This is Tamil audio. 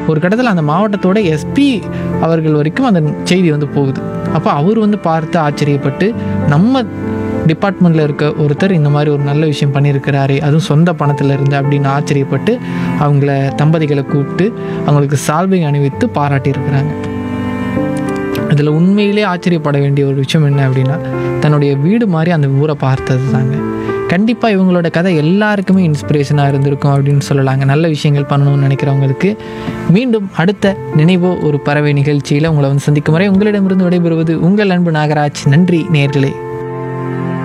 ஒரு கட்டத்தில் அந்த மாவட்டத்தோட எஸ்பி அவர்கள் வரைக்கும் அந்த செய்தி வந்து போகுது அப்போ அவர் வந்து பார்த்து ஆச்சரியப்பட்டு நம்ம டிபார்ட்மெண்ட்டில் இருக்க ஒருத்தர் இந்த மாதிரி ஒரு நல்ல விஷயம் பண்ணியிருக்கிறாரு அதுவும் சொந்த பணத்தில் இருந்து அப்படின்னு ஆச்சரியப்பட்டு அவங்கள தம்பதிகளை கூப்பிட்டு அவங்களுக்கு சால்வை அணிவித்து பாராட்டியிருக்கிறாங்க இதில் உண்மையிலே ஆச்சரியப்பட வேண்டிய ஒரு விஷயம் என்ன அப்படின்னா தன்னுடைய வீடு மாதிரி அந்த ஊரை பார்த்தது தாங்க கண்டிப்பாக இவங்களோட கதை எல்லாருக்குமே இன்ஸ்பிரேஷனாக இருந்திருக்கும் அப்படின்னு சொல்லலாங்க நல்ல விஷயங்கள் பண்ணணும்னு நினைக்கிறவங்களுக்கு மீண்டும் அடுத்த நினைவோ ஒரு பறவை நிகழ்ச்சியில் உங்களை வந்து சந்திக்கும் வரை உங்களிடமிருந்து விடைபெறுவது உங்கள் அன்பு நாகராஜ் நன்றி நேர்களே